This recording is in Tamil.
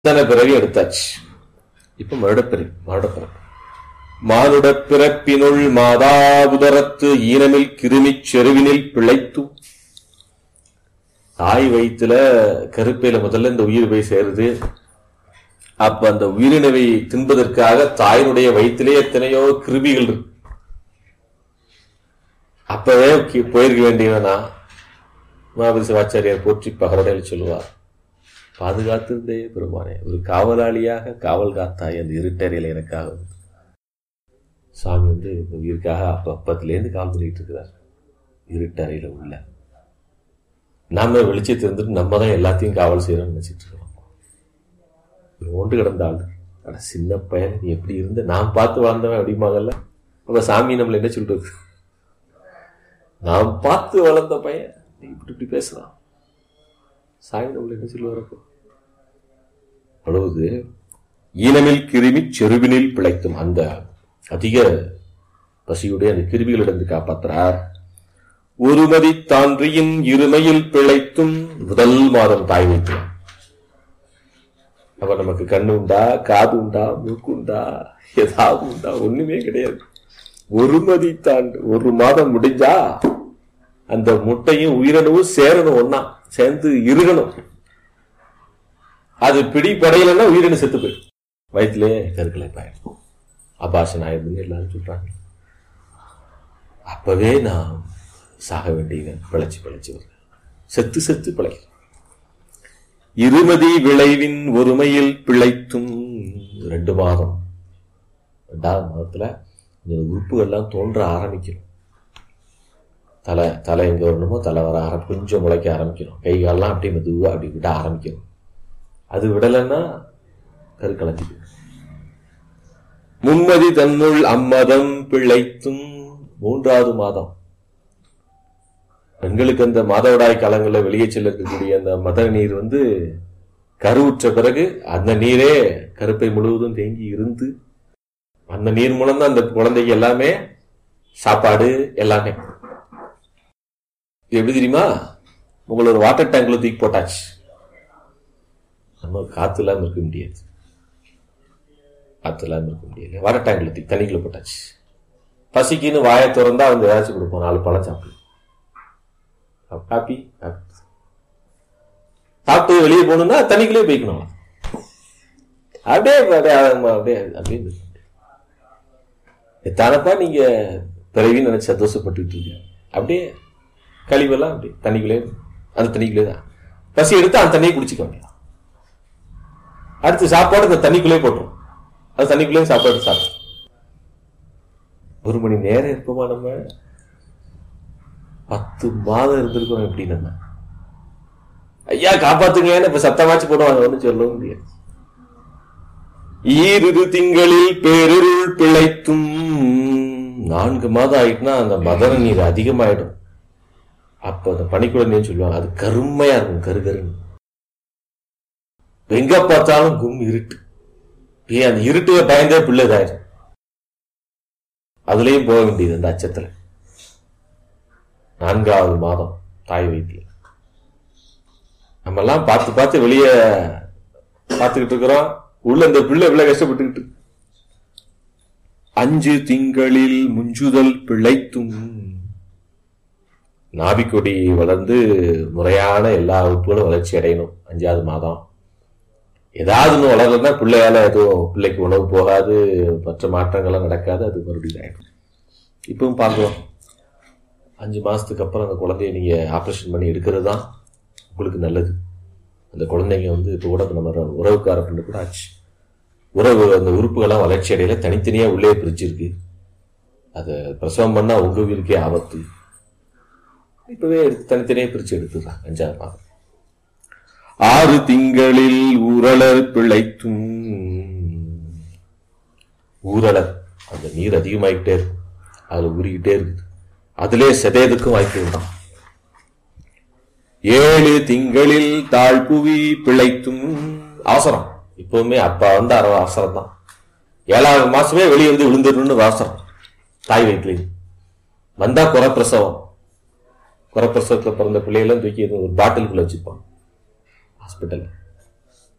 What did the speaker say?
இத்தனை பிறவி எடுத்தாச்சு இப்ப மறுடப்பிறவி மறுடப்பிறப்பு மானுடப் பிறப்பினுள் மாதாவுதரத்து ஈனமில் கிருமிச் செருவினில் பிழைத்து தாய் வயிற்றுல கருப்பையில முதல்ல இந்த உயிர் போய் சேருது அப்ப அந்த உயிரினவை தின்பதற்காக தாயினுடைய வயிற்றிலே எத்தனையோ கிருமிகள் இருக்கு அப்பவே கி- போயிருக்க வேண்டியவனா மாபதி சிவாச்சாரியார் போற்றி பகரடையில் சொல்லுவார் பாதுகாத்திருந்தே பெருமானே ஒரு காவலாளியாக காவல் காத்தாய் அந்த இருட்டறையில் எனக்காக வந்து சாமி வந்து இந்த உயிருக்காக அப்ப அப்பத்திலேருந்து காவல் பண்ணிட்டு இருக்கிறார் இருட்டறையில உள்ள நாம வெளிச்சத்தை இருந்துட்டு நம்ம தான் எல்லாத்தையும் காவல் செய்யறோம்னு நினைச்சிட்டு இருக்கோம் ஒரு ஒன்று கிடந்த ஆள் அட சின்ன பையன் நீ எப்படி இருந்த நான் பார்த்து வாழ்ந்தவன் அப்படிம்பாங்கல்ல அப்ப சாமி நம்மள என்ன சொல்றது நான் பார்த்து வளர்ந்த பையன் நீ இப்படி இப்படி பேசலாம் சாமி நம்மள என்ன சொல்லுவார் அப்போ அழுவது ஈனமில் கிருமி செருவினில் பிழைத்தும் அந்த அதிக பசியுடைய அந்த கிருமிகளிடந்து காப்பாற்றுறார் ஒருமதி தான்றியின் இருமையில் பிழைத்தும் முதல் மாதம் தாய் வைக்கலாம் அப்ப நமக்கு கண்ணு உண்டா காது உண்டா மூக்கு உண்டா ஏதாவது உண்டா ஒண்ணுமே கிடையாது ஒருமதி தாண்டு ஒரு மாதம் முடிஞ்சா அந்த முட்டையும் உயிரணுவும் சேரணும் ஒண்ணா சேர்ந்து இருகணும் அது பிடிப்படையலைன்னா உயிரினு செத்து போயிடும் வயிற்றுலயே கருக்களை பாயிடும் அபாஷன் ஆயிடுதுன்னு எல்லாரும் சொல்றாங்க அப்பவே நான் சாக வேண்டியவன் பிழைச்சு பிழைச்சு வருவேன் செத்து செத்து பிழைக்கிறேன் இருமதி விளைவின் ஒருமையில் பிழைத்தும் ரெண்டு மாதம் ரெண்டாவது மாதத்துல இந்த உறுப்புகள்லாம் தோன்ற ஆரம்பிக்கணும் தலை தலை எங்க வரணுமோ தலை வர ஆரம்பி கொஞ்சம் முளைக்க ஆரம்பிக்கணும் கை கால்லாம் அப்படியே மெதுவா அப்படி விட ஆரம்பிக்கணும் அது விடலைன்னா கருக்கலஞ்சி போயிடும். மும்மதி தன்னுள் அம்மதம் பிழைத்தும் மூன்றாவது மாதம் பெண்களுக்கு அந்த மாதவிடாய் காலங்களில் வெளியே செல்ல இருக்கக்கூடிய அந்த மத நீர் வந்து கருவுற்ற பிறகு அந்த நீரே கருப்பை முழுவதும் தேங்கி இருந்து அந்த நீர் மூலம் தான் அந்த குழந்தைக்கு எல்லாமே சாப்பாடு எல்லாமே இது எப்படி தெரியுமா உங்களோட வாட்டர் டேங்க்ல தூக்கி போட்டாச்சு நம்ம காத்து இல்லாம இருக்க முடியாது காத்து இல்லாம இருக்க முடியாது வாட்டர் டேங்க்ல தூக்கி தண்ணிக்குள்ள போட்டாச்சு பசிக்குன்னு வாயை திறந்தா வந்து ஏதாச்சும் கொடுப்போம் நாலு பழம் சாப்பிடு காப்பி சாப்பிட்டு வெளியே போகணும்னா தண்ணிக்குள்ளே போய்க்கணும் அப்படியே அப்படியே அப்படியே அப்படியே இருக்கு. எத்தானப்பா நீங்க பிறவின்னு நினைச்சு சந்தோஷப்பட்டுட்டு இருக்கீங்க அப்படியே கழிவெல்லாம் அப்படியே தண்ணிக்குள்ளே அந்த தண்ணிக்குள்ளே தான் பசி எடுத்து அந்த தண்ணியை குடிச்சுக்க வேண்டியதான் அடுத்து சாப்பாடு அந்த தண்ணிக்குள்ளே போட்டுரும் அது தண்ணிக்குள்ளே சாப்பாடு சாப்பிடும் ஒரு மணி நேரம் இருப்போமா நம்ம பத்து மாதம் இருந்திருக்கோம் எப்படி நம்ம ஐயா காப்பாத்துங்கன்னு இப்ப சத்தமாச்சு போடுவாங்க ஒன்றும் சொல்லவும் முடியாது ஈரிரு திங்களில் பேரிருள் பிழைத்தும் நான்கு மாதம் ஆயிட்டுனா அந்த மதன நீர் அதிகமாயிடும் அப்ப அந்த பனிக்குழந்தைன்னு சொல்லுவாங்க அது கருமையா இருக்கும் கருகருன்னு எங்க பார்த்தாலும் கும் இருட்டு ஏன் அந்த இருட்டுல பயந்தே பிள்ளை இதாயிடும் அதுலயும் போக வேண்டியது அந்த அச்சத்துல நான்காவது மாதம் தாய் வைத்தியம் நம்ம எல்லாம் பார்த்து பார்த்து வெளியே பார்த்துக்கிட்டு இருக்கிறோம் உள்ள இந்த பிள்ளை இவ்வளவு கஷ்டப்பட்டுக்கிட்டு இருக்கு. அஞ்சு திங்களில் முஞ்சுதல் பிழைத்தும் நாபிக்கொடி வளர்ந்து முறையான எல்லா உறுப்புகளும் வளர்ச்சி அடையணும் அஞ்சாவது மாதம் ஏதாவது ஒன்று வளரலன்னா பிள்ளையால எதுவும் பிள்ளைக்கு உணவு போகாது மற்ற மாற்றங்கள்லாம் நடக்காது அது மறுபடியும் ஆயிடும் இப்பவும் பார்க்கலாம் அஞ்சு மாசத்துக்கு அப்புறம் அந்த குழந்தைய நீங்க ஆப்ரேஷன் பண்ணி எடுக்கிறது தான் உங்களுக்கு நல்லது அந்த குழந்தைங்க வந்து இப்போ கூட நம்ம உறவுக்கார பண்ண கூட ஆச்சு உறவு அந்த உறுப்புகள்லாம் வளர்ச்சி அடையில தனித்தனியா உள்ளே பிரிச்சிருக்கு அதை பிரசவம் பண்ணா உங்க உயிருக்கே ஆபத்து இப்பவே எடுத்து தனித்தனியா பிரிச்சு எடுத்துடுறாங்க அஞ்சாவது மாதம் ஆறு திங்களில் ஊரலர் பிழைத்தும் ஊரலர் அந்த நீர் அதிகமாகிட்டே இருக்கும் அதுல ஊறிக்கிட்டே இருக்குது அதிலே செதையதுக்கும் வாய்ப்பு உண்டாம் ஏழு திங்களில் தாழ்புவி பிழைத்தும் அவசரம் இப்பவுமே அப்பா வந்து அரை அவசரம் தான் ஏழாவது மாசமே வெளியே வந்து விழுந்துடணும்னு ஒரு அவசரம் தாய் வயிற்றுல வந்தா குறப்பிரசவம் குறப்பிரசவத்துல பிறந்த பிள்ளைகளும் தூக்கி ஒரு பாட்டிலுக்குள்ள வச்சுப்பான் ஹாஸ்பிட்டல்